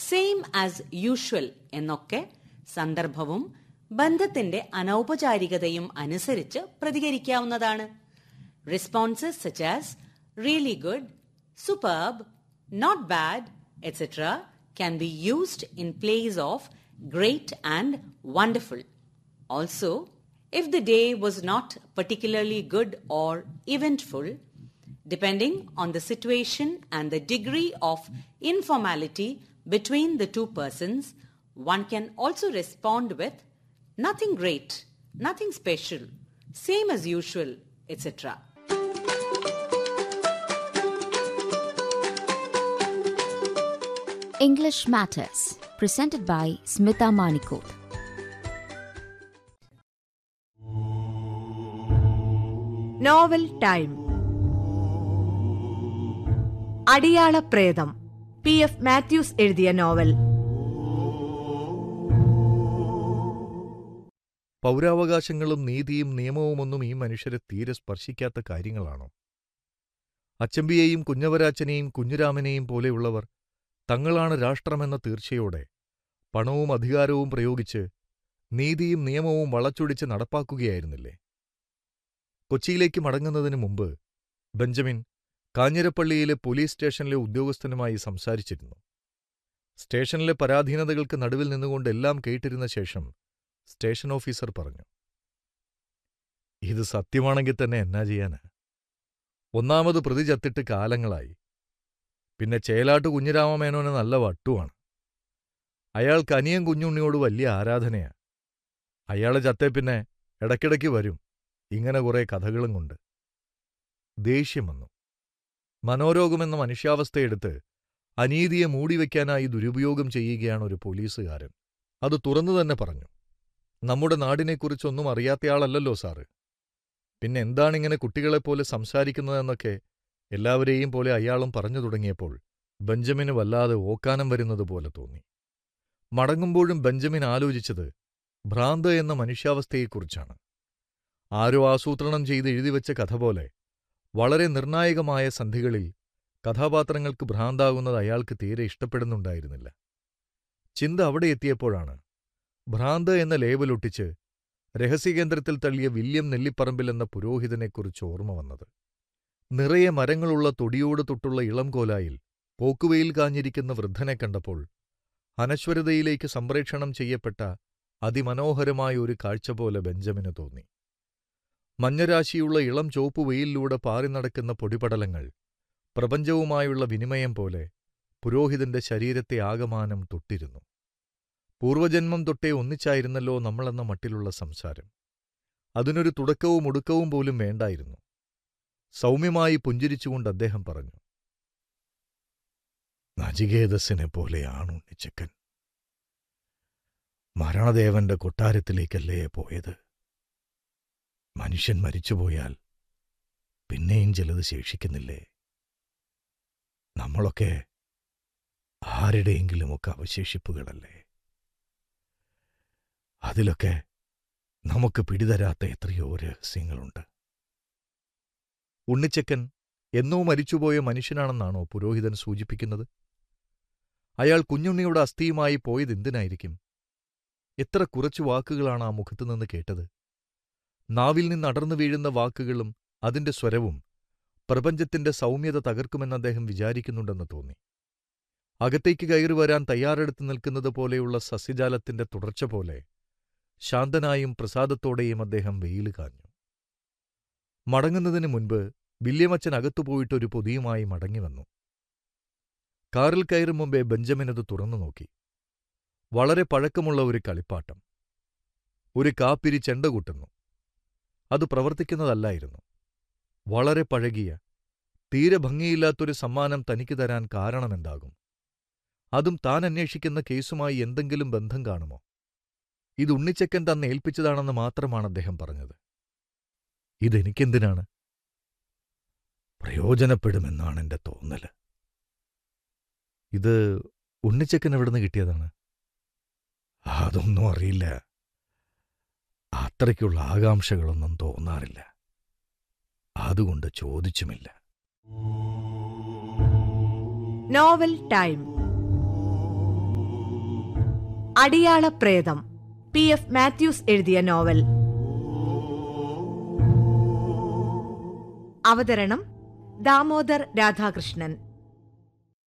Same as usual എന്നൊക്കെ സന്ദർഭവും ബന്ധത്തിന്റെ അനൗപചാരികതയും അനുസരിച്ച് പ്രതികരിക്കാവുന്നതാണ് responses such as really good superb not bad etcetera can be used in place of great and wonderful Also, if the day was not particularly good or eventful, depending on the situation and the degree of informality between the two persons, one can also respond with nothing great, nothing special, same as usual, etc. English Matters, presented by Smita Manikot. Novel time Adiyala Pretham P F Mathews എഴുതിയ novel പൗരാവകാശങ്ങളും നീതിയും നിയമവുമൊന്നും ഈ മനുഷ്യരെ തീരെ സ്പർശിക്കാത്ത കാര്യങ്ങളാണോ അച്ചമ്പിയെയും കുഞ്ഞവരാച്ചനെയും കുഞ്ഞുരാമനെയും പോലെയുള്ളവർ തങ്ങളാണ് രാഷ്ട്രമെന്ന തീർച്ചയോടെ പണവും അധികാരവും പ്രയോഗിച്ച് നീതിയും നിയമവും വളച്ചൊടിച്ച് നടപ്പാക്കുകയായിരുന്നില്ലേ കൊച്ചിയിലേക്ക് മടങ്ങുന്നതിന് മുമ്പ് ബെഞ്ചമിൻ കാഞ്ഞിരപ്പള്ളിയിലെ പോലീസ് സ്റ്റേഷനിലെ ഉദ്യോഗസ്ഥനുമായി സംസാരിച്ചിരുന്നു സ്റ്റേഷനിലെ പരാധീനതകൾക്ക് നടുവിൽ നിന്നുകൊണ്ട് എല്ലാം കേട്ടിരുന്ന ശേഷം സ്റ്റേഷൻ ഓഫീസർ പറഞ്ഞു ഇത് സത്യമാണെങ്കിൽ തന്നെ എന്നാ ചെയ്യാന് ഒന്നാമത് പ്രതി ചത്തിട്ട് കാലങ്ങളായി പിന്നെ ചേലാട്ട് കുഞ്ഞിരാമമേനോന് നല്ല വട്ടുവാണ് അയാൾക്ക് അനിയൻ കുഞ്ഞുണ്ണിയോട് വലിയ ആരാധനയാ അയാള് ചത്തേ പിന്നെ ഇടയ്ക്കിടയ്ക്ക് വരും ഇങ്ങനെ കുറെ കഥകളും കൊണ്ട് ദേഷ്യം വന്നു മനോരോഗമെന്ന മനുഷ്യാവസ്ഥയെടുത്ത് അനീതിയെ മൂടിവെക്കാനായി ദുരുപയോഗം ചെയ്യുകയാണ് ഒരു പോലീസുകാരൻ അത് തുറന്നു തന്നെ പറഞ്ഞു നമ്മുടെ നാടിനെക്കുറിച്ചൊന്നും അറിയാത്തയാളല്ലല്ലോ സാറ് പിന്നെ എന്താണിങ്ങനെ കുട്ടികളെപ്പോലെ സംസാരിക്കുന്നതെന്നൊക്കെ എല്ലാവരെയും പോലെ അയാളും പറഞ്ഞു തുടങ്ങിയപ്പോൾ ബെഞ്ചമിന് വല്ലാതെ ഓക്കാനം വരുന്നത് പോലെ തോന്നി മടങ്ങുമ്പോഴും ബെഞ്ചമിൻ ആലോചിച്ചത് ഭ്രാന്ത് എന്ന മനുഷ്യാവസ്ഥയെക്കുറിച്ചാണ് ആരോ ആസൂത്രണം ചെയ്ത് എഴുതിവെച്ച കഥ പോലെ വളരെ നിർണായകമായ സന്ധികളിൽ കഥാപാത്രങ്ങൾക്ക് ഭ്രാന്താകുന്നത് അയാൾക്ക് തീരെ ഇഷ്ടപ്പെടുന്നുണ്ടായിരുന്നില്ല ചിന്ത അവിടെ എത്തിയപ്പോഴാണ് ഭ്രാന്ത് എന്ന ലേബലൊട്ടിച്ച് രഹസ്യകേന്ദ്രത്തിൽ തള്ളിയ വില്യം നെല്ലിപ്പറമ്പിൽ എന്ന പുരോഹിതനെക്കുറിച്ച് ഓർമ്മ വന്നത് നിറയെ മരങ്ങളുള്ള തൊടിയോട് തൊട്ടുള്ള ഇളം കോലായിൽ പോക്കുവെയിൽ കാഞ്ഞിരിക്കുന്ന വൃദ്ധനെ കണ്ടപ്പോൾ അനശ്വരതയിലേക്ക് സംപ്രേക്ഷണം ചെയ്യപ്പെട്ട അതിമനോഹരമായ ഒരു കാഴ്ച പോലെ ബെഞ്ചമിന് തോന്നി മഞ്ഞരാശിയുള്ള ഇളം ചോപ്പ് വെയിലിലൂടെ പാറി നടക്കുന്ന പൊടിപടലങ്ങൾ പ്രപഞ്ചവുമായുള്ള വിനിമയം പോലെ പുരോഹിതന്റെ ശരീരത്തെ ആകമാനം തൊട്ടിരുന്നു പൂർവജന്മം തൊട്ടേ ഒന്നിച്ചായിരുന്നല്ലോ നമ്മളെന്ന മട്ടിലുള്ള സംസാരം അതിനൊരു തുടക്കവും ഒടുക്കവും പോലും വേണ്ടായിരുന്നു സൗമ്യമായി പുഞ്ചിരിച്ചുകൊണ്ട് അദ്ദേഹം പറഞ്ഞു നചികേതസിനെ പോലെയാണ് ഉണ്ണിച്ചക്കൻ മരണദേവന്റെ കൊട്ടാരത്തിലേക്കല്ലേ പോയത് മനുഷ്യൻ മരിച്ചുപോയാൽ പിന്നെയും ചിലത് ശേഷിക്കുന്നില്ലേ നമ്മളൊക്കെ ആരുടെയെങ്കിലുമൊക്കെ അവശേഷിപ്പുകളല്ലേ അതിലൊക്കെ നമുക്ക് പിടിതരാത്ത എത്രയോ രഹസ്യങ്ങളുണ്ട് ഉണ്ണിച്ചക്കൻ എന്നോ മരിച്ചുപോയ മനുഷ്യനാണെന്നാണോ പുരോഹിതൻ സൂചിപ്പിക്കുന്നത് അയാൾ കുഞ്ഞുണ്ണിയുടെ അസ്ഥിയുമായി പോയതെന്തിനായിരിക്കും എത്ര കുറച്ചു വാക്കുകളാണ് ആ മുഖത്തുനിന്ന് കേട്ടത് നാവിൽ നിന്ന് അടർന്നു വീഴുന്ന വാക്കുകളും അതിന്റെ സ്വരവും പ്രപഞ്ചത്തിന്റെ സൗമ്യത തകർക്കുമെന്ന് അദ്ദേഹം വിചാരിക്കുന്നുണ്ടെന്ന് തോന്നി അകത്തേക്ക് കയറി വരാൻ തയ്യാറെടുത്ത് നിൽക്കുന്നത് പോലെയുള്ള സസ്യജാലത്തിന്റെ തുടർച്ച പോലെ ശാന്തനായും പ്രസാദത്തോടെയും അദ്ദേഹം വെയിൽ കാഞ്ഞു മടങ്ങുന്നതിന് മുൻപ് വില്യമച്ചൻ അകത്തുപോയിട്ട് ഒരു പൊതിയുമായി മടങ്ങിവന്നു കാറിൽ കയറും മുമ്പേ ബെഞ്ചമിനത് തുറന്നു നോക്കി വളരെ പഴക്കമുള്ള ഒരു കളിപ്പാട്ടം ഒരു കാപ്പിരി ചെണ്ട കൂട്ടുന്നു അത് പ്രവർത്തിക്കുന്നതല്ലായിരുന്നു വളരെ പഴകിയ തീരെ ഭംഗിയില്ലാത്തൊരു സമ്മാനം തനിക്ക് തരാൻ കാരണമെന്താകും അതും താൻ അന്വേഷിക്കുന്ന കേസുമായി എന്തെങ്കിലും ബന്ധം കാണുമോ ഇത് ഉണ്ണിച്ചക്കൻ തന്നെ ഏൽപ്പിച്ചതാണെന്ന് മാത്രമാണ് അദ്ദേഹം പറഞ്ഞത് ഇതെനിക്കെന്തിനാണ് പ്രയോജനപ്പെടുമെന്നാണ് എന്റെ തോന്നല് ഇത് ഉണ്ണിച്ചക്കൻ എവിടുന്ന് കിട്ടിയതാണ് അതൊന്നും അറിയില്ല അത്രയ്ക്കുള്ള ആകാംക്ഷകളൊന്നും തോന്നാറില്ല അതുകൊണ്ട് ചോദിച്ചുമില്ല novel time Adiyala Pretham P F Mathews എഴുതിയ നോവൽ അവതരണം ദാമോദർ രാധാകൃഷ്ണൻ